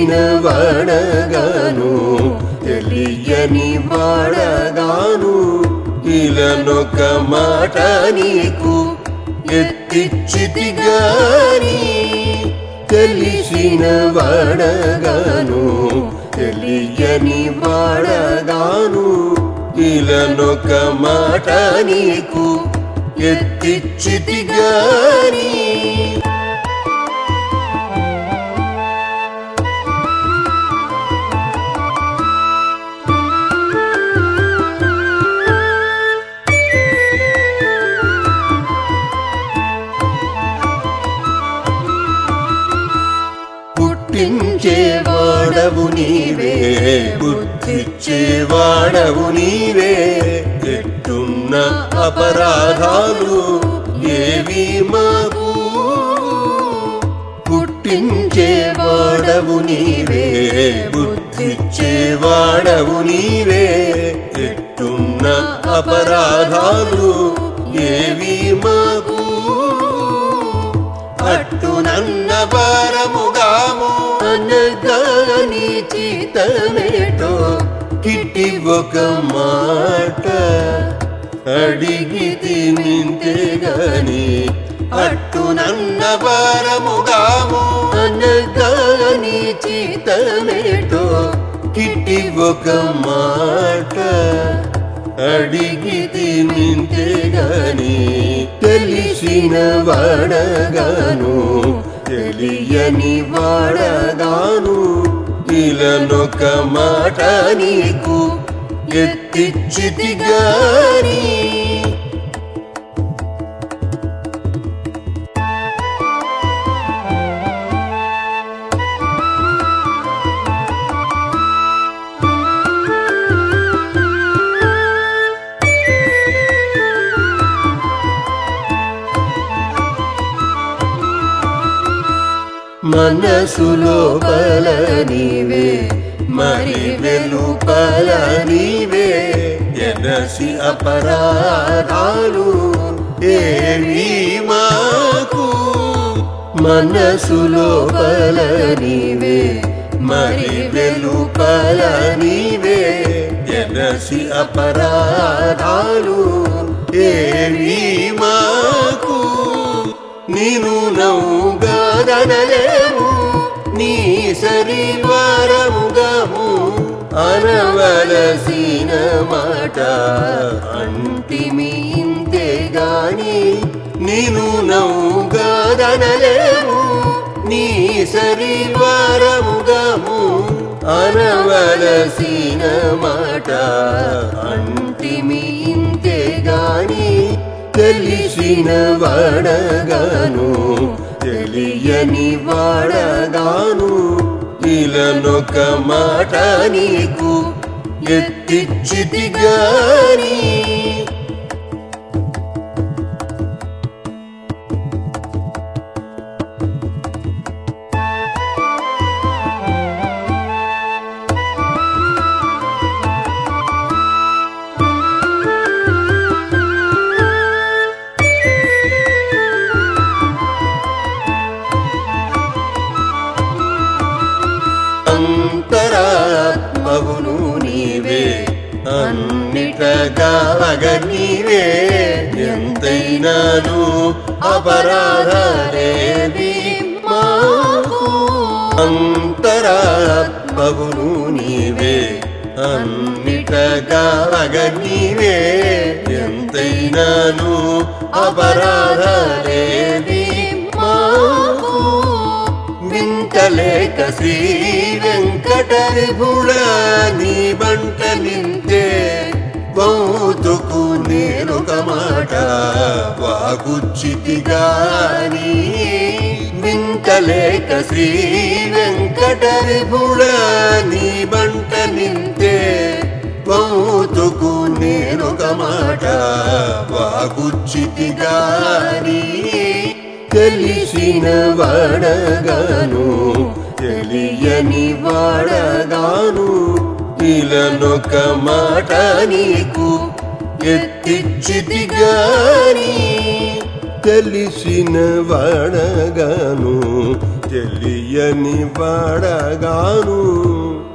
తెలిసిన వాడగాను తెలియని వాడగాను ఇలనొక మాట నీకు ఎత్తిచ్చితిగాని తెలిసిన వాడగాను తెలియని వాడగాను ఇలనొక మాట నీకు ఎత్తిచ్చితిగాని పుట్టించేవాడవు నీవే బుద్ధిచ్చేవాడవు నీవే ఎట్టున్న అపరాధాలు ఏవి మాకు పుట్టించేవాడవు నీవే బుద్ధిచ్చేవాడవు నీవే ఎట్టున్న అపరాధాలు ఏవి మాకు అట్టునన్న భారముగాము అనగాని చితమేటో కిట్టి ఒక మాట అడిగి తినింతే గాని అట్టునన్న భారముగాము అనగాని చితమేటో కిట్టి ఒక మాట అడిగి తినింతే గాని తెలిసిన వాడగాను తెలియని వాడగాను ఇలనొక మాట నీకు ఎత్తిచ్చితిగాని మనసులో బల నీవే మరి వెలుపల నీవే ఎనసి అపరాధాలు ఏవి మాకు మనసులో బల నీవే మరి వెలుపల నీవే ఎనసి అపరాధాలు ఏవి మాకు నీను నౌగాదనలేము నీ శరీరముగము అనవలసిన మాట అంటిమి ఇంతే గాని నేను నౌగాదనలేము నీ శరీరముగము అనవలసిన మాట అంటిమి ఇంతే గాని తెలిసిన వాడగాను తెలియని వాడగాను ఇలనొక మాట నీకు ఎత్తిచ్చితిగాని అంతరాత్మవును నీవే అన్నిటగాగ నీవే ఎంతైనాను అపరాధలేవి మాకు అంతరాత్మవును నీవే అన్నిటగాగ నీవే ఎంతైనాను అపరాధలేవి మాకు వింతలేక శ్రీ వెంకటరిపుడ నీ బంట నింతే బౌతుకు నేనొక మాట వాగుచ్చితిగాని వింతలేక శ్రీ వెంకటరిపుడ నీ బంట నింతే బౌతుకు నేనొక మాట వాగుచ్చితిగాని తెలిసిన వాడగాను తెలియని వాడగాను ఇలనొక మాట నీకు ఎత్తిచ్చితిగాని తెలిసిన వాడగాను తెలియని వాడగాను